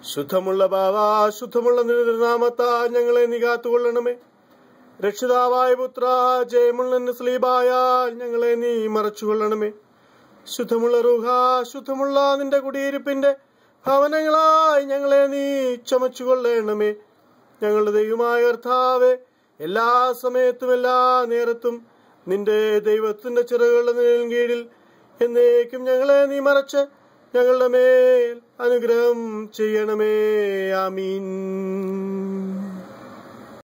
ശുദ്ധമുള്ള ബാവ ശുദ്ധമുള്ള നിന്റെ നാമത്താൽ ഞങ്ങളെ നീ കാത്തുകൊള്ളണമേ രക്ഷിതാവായ പുത്ര ജയമുള്ള സ്ലീബായാൽ ഞങ്ങളെ നീ മറച്ചുകൊള്ളണമേ ശുദ്ധമുള്ള റുഹ ശുദ്ധമുള്ള നിന്റെ കുടിയിരിപ്പിന്റെ ഭവനങ്ങളായി ഞങ്ങളെ നീ ചമച്ചുകൊള്ളണമേ ഞങ്ങളുടെ ദൈവമായ കർത്താവെ എല്ലാ സമയത്തും എല്ലാ നേരത്തും നിന്റെ ദൈവത്തിന്റെ ചിറകുകളുടെ നിഴലിൻ കീഴിൽ എന്നേക്കും ഞങ്ങളെ നീ മറച്ച് ഞങ്ങളുടെ മേൽ അനുഗ്രഹം ചെയ്യണമേ ആമീൻ